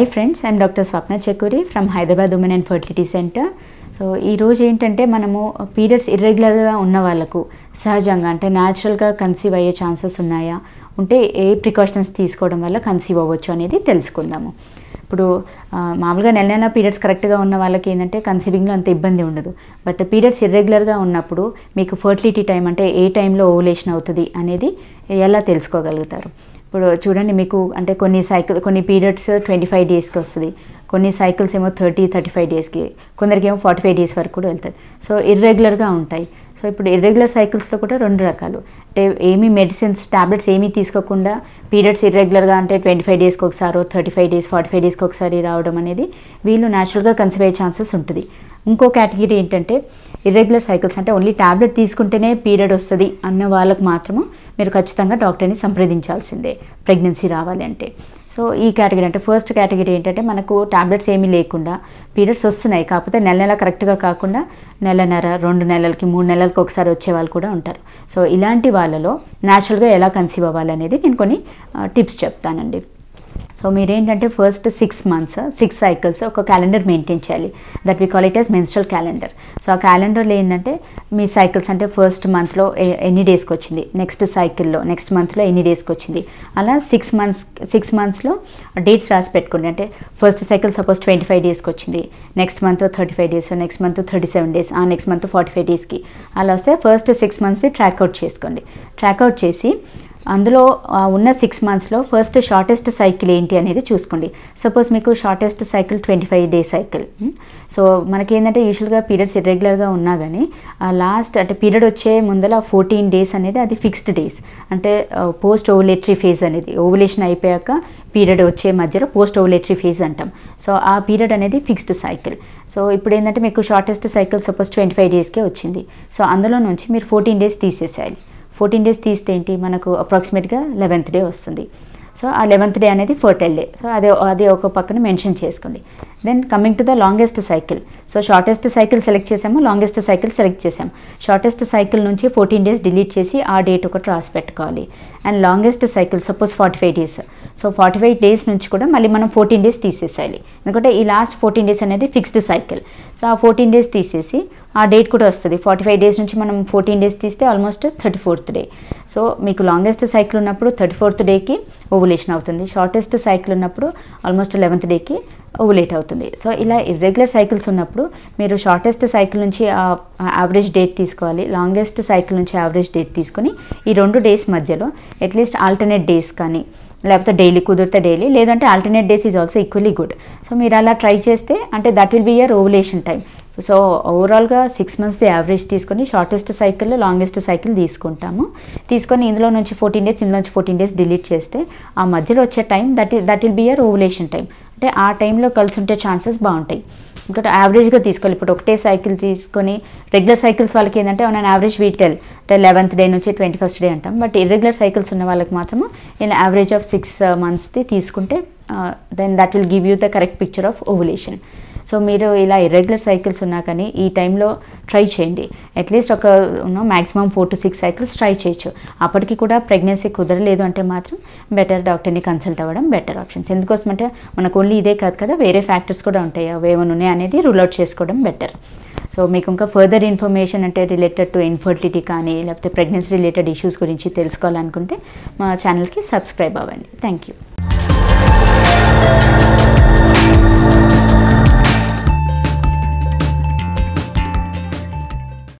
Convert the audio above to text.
hi friends I'm doctor Swapna Chakuri from Hyderabad women and fertility centre so ఈరోజు ఏంటంటే మనము periods ఇర్రెగ్యులర్గా ఉన్న వాళ్ళకు సహజంగా అంటే న్యాచురల్గా కన్సీవ్ అయ్యే ఛాన్సెస్ ఉన్నాయా ఉంటే ఏ ప్రికాషన్స్ తీసుకోవడం వల్ల కన్సీవ్ అవ్వచ్చు అనేది తెలుసుకుందాము ఇప్పుడు ఆ, మామూలుగా నెల నెల పీరియడ్స్ కరెక్ట్గా ఉన్న వాళ్ళకి ఏంటంటే కన్సీవింగ్లో అంత ఇబ్బంది ఉండదు బట్ పీరియడ్స్ ఇర్రెగ్యులర్గా ఉన్నప్పుడు మీకు ఫర్టిలిటీ టైం అంటే ఏ టైంలో ఓవులేషన్ అవుతుంది అనేది ఎలా తెలుసుకోగలుగుతారు ఇప్పుడు చూడండి మీకు అంటే కొన్ని సైకిల్ కొన్ని పీరియడ్స్ ట్వంటీ ఫైవ్ డేస్కి వస్తుంది కొన్ని సైకిల్స్ ఏమో థర్టీ థర్టీ ఫైవ్ డేస్కి కొందరికి ఏమో ఫార్టీ ఫైవ్ డేస్ వరకు కూడా వెళ్తుంది సో ఇర్రెగ్యులర్గా ఉంటాయి సో ఇప్పుడు ఇర్రెగ్యులర్ సైకిల్స్లో కూడా రెండు రకాలు అంటే ఏమీ మెడిసిన్స్ టాబ్లెట్స్ ఏమీ తీసుకోకుండా పీరియడ్స్ ఇర్రెగ్యులర్గా అంటే ట్వంటీ ఫైవ్ డేస్కి ఒకసారి thirty five days forty five డేస్కి ఒకసారి రావడం అనేది వీళ్ళు న్యాచురల్గా కన్సీవ్ అయ్యే ఛాన్సెస్ ఉంటుంది ఇంకో కేటగిరీ ఏంటంటే ఇర్రెగ్యులర్ సైకిల్స్ అంటే ఓన్లీ టాబ్లెట్ తీసుకుంటేనే పీరియడ్ వస్తుంది అన్న వాళ్ళకు మాత్రము మీరు ఖచ్చితంగా డాక్టర్ని సంప్రదించాల్సిందే ప్రెగ్నెన్సీ రావాలి అంటే సో ఈ కేటగిరీ అంటే ఫస్ట్ కేటగిరీ ఏంటంటే మనకు టాబ్లెట్స్ ఏమీ లేకుండా పీరియడ్స్ వస్తున్నాయి కాకపోతే నెల నెల కరెక్ట్గా కాకుండా నెలన్నర రెండు నెలలకి మూడు నెలలకి ఒకసారి వచ్చే వాళ్ళు కూడా ఉంటారు సో ఇలాంటి వాళ్ళలో న్యాచురల్గా ఎలా కన్సీవ్ అవ్వాలనేది నేను కొన్ని టిప్స్ చెప్తానండి సో మీరేంటంటే first six months six cycles ఒక క్యాలెండర్ మెయింటైన్ చేయాలి that we call it as menstrual calendar so ఆ క్యాలెండర్లో ఏంటంటే మీ సైకిల్స్ అంటే ఫస్ట్ మంత్లో ఎన్ని డేస్కి వచ్చింది నెక్స్ట్ సైకిల్లో నెక్స్ట్ మంత్లో ఎన్ని డేస్కి వచ్చింది అలా సిక్స్ మంత్స్ సిక్స్ మంత్స్లో డేట్స్ రాసి పెట్టుకోండి అంటే first cycle suppose twenty five డేస్కి వచ్చింది next month thirty five days next month thirty seven days ఆ నెక్స్ట్ మంత్ ఫార్టీ ఫైవ్ డేస్కి అలా వస్తే ఫస్ట్ సిక్స్ మంత్స్ది ట్రాక్అవుట్ చేసుకోండి ట్రాక్అవుట్ చేసి అందులో ఆ, ఉన్న సిక్స్ మంత్స్లో ఫస్ట్ షార్టెస్ట్ సైకిల్ ఏంటి అనేది చూసుకోండి సపోజ్ మీకు shortest cycle twenty five day cycle so మనకేంటంటే యూజువల్గా పీరియడ్స్ ఇర్రెగ్యులర్గా ఉన్నా కానీ లాస్ట్ అంటే పీరియడ్ వచ్చే ముందల ఫోర్టీన్ డేస్ అనేది అది ఫిక్స్డ్ డేస్ అంటే పోస్ట్ ఓవులేటరీ ఫేజ్ అనేది ఓవులేషన్ అయిపోయాక పీరియడ్ వచ్చే మధ్యలో పోస్ట్ ఓవులేటరీ ఫేజ్ అంటాం సో ఆ పీరియడ్ అనేది ఫిక్స్డ్ సైకిల్ సో ఇప్పుడు ఏంటంటే మీకు shortest cycle suppose twenty five డేస్కే వచ్చింది సో అందులో నుంచి మీరు ఫోర్టీన్ డేస్ తీసేసేయాలి ఫోర్టీన్ డేస్ తీస్తే ఏంటి మనకు అప్రాక్సిమేట్గా లెవెన్త్ డే వస్తుంది సో ఆ లెవెన్త్ డే అనేది ఫర్టైల్ డే సో అదే అది ఒక పక్కన మెన్షన్ చేసుకోండి then coming to the longest cycle so shortest cycle select చేసాము లాంగెస్ట్ సైకిల్ సెలెక్ట్ చేసాము షార్టెస్ట్ సైకిల్ నుంచి ఫోర్టీన్ డేస్ డిలీట్ చేసి ఆ డేట్ ఒకటి రాసి పెట్టుకోవాలి and longest cycle suppose forty five days so forty five days నుంచి కూడా మళ్ళీ మనం ఫోర్టీన్ డేస్ తీసేసేయాలి ఎందుకంటే ఈ లాస్ట్ ఫోర్టీన్ డేస్ అనేది ఫిక్స్డ్ సైకిల్ సో ఆ ఫోర్టీన్ డేస్ తీసేసి ఆ డేట్ కూడా వస్తుంది ఫార్టీ ఫైవ్ డేస్ నుంచి మనం ఫోర్టీన్ డేస్ తీస్తే almost thirty fourth day so మీకు లాంగెస్ట్ సైకిల్ ఉన్నప్పుడు థర్టీ ఫోర్త్ డేకి ఓవులేషన్ అవుతుంది షార్టెస్ట్ సైకిల్ ఉన్నప్పుడు ఆల్మోస్ట్ లెవెన్త్ డేకి ఓవులేట్ అవుతుంది సో ఇలా ఇర్రెగ్యులర్ సైకిల్స్ ఉన్నప్పుడు మీరు షార్టెస్ట్ సైకిల్ నుంచి ఆ యావరేజ్ డేట్ తీసుకోవాలి లాంగెస్ట్ సైకిల్ నుంచి యావరేజ్ డేట్ తీసుకొని ఈ రెండు డేస్ మధ్యలో అట్లీస్ట్ ఆల్టర్నేట్ డేస్ కానీ లేకపోతే డైలీ కుదిరితే డైలీ లేదంటే alternate days is also equally good so మీరు అలా ట్రై చేస్తే అంటే that will be your ovulation time so ఓవరాల్గా సిక్స్ మంత్స్ది యావరేజ్ తీసుకొని షార్టెస్ట్ సైకిల్ లాంగెస్ట్ సైకిల్ తీసుకుంటాము తీసుకొని ఇందులో నుంచి ఫోర్టీన్ డేస్ ఇందులో నుంచి ఫోర్టీన్ డేస్ డిలీట్ చేస్తే ఆ మధ్యలో వచ్చే time that that will be your ovulation time అంటే ఆ టైంలో కలిసి ఉంటే ఛాన్సెస్ బాగుంటాయి ఇంకోటి యావరేజ్గా తీసుకోవాలి ఇప్పుడు ఒకటే సైకిల్ తీసుకొని రెగ్యులర్ సైకిల్స్ వాళ్ళకి ఏంటంటే ఆన్ యావరేజ్ వీటెల్ అంటే లెవెన్త్ డే నుంచి ట్వంటీ ఫస్ట్ డే అంటాం బట్ ఇర్రెగ్యులర్ సైకిల్స్ ఉన్న వాళ్ళకి మాత్రము నేను యావరేజ్ ఆఫ్ సిక్స్ మంత్స్ది తీసుకుంటే then that will give you the correct picture of ovulation so మీరు ఇలా ఇర్రెగ్యులర్ సైకిల్స్ ఉన్నా కానీ ఈ టైంలో ట్రై చేయండి అట్లీస్ట్ ఒక maximum four to six cycles try చేయొచ్చు అప్పటికి కూడా ప్రెగ్నెన్సీ కుదరలేదు అంటే మాత్రం బెటర్ డాక్టర్ని కన్సల్ట్ అవ్వడం బెటర్ ఆప్షన్స్ ఎందుకోసం అంటే మనకు ఓన్లీ ఇదే కాదు కదా వేరే ఫ్యాక్టర్స్ కూడా ఉంటాయి అవి ఏమైనా ఉన్నాయి అనేది రూల్ అవుట్ చేసుకోవడం బెటర్ సో మీకు ఇంకా ఫర్దర్ ఇన్ఫర్మేషన్ అంటే రిలేటెడ్ టు ఇన్ఫర్టిలిటీ కానీ లేకపోతే ప్రెగ్నెన్సీ రిలేటెడ్ ఇష్యూస్ గురించి తెలుసుకోవాలనుకుంటే మా ఛానల్కి సబ్స్క్రైబ్ అవ్వండి థ్యాంక్ యూ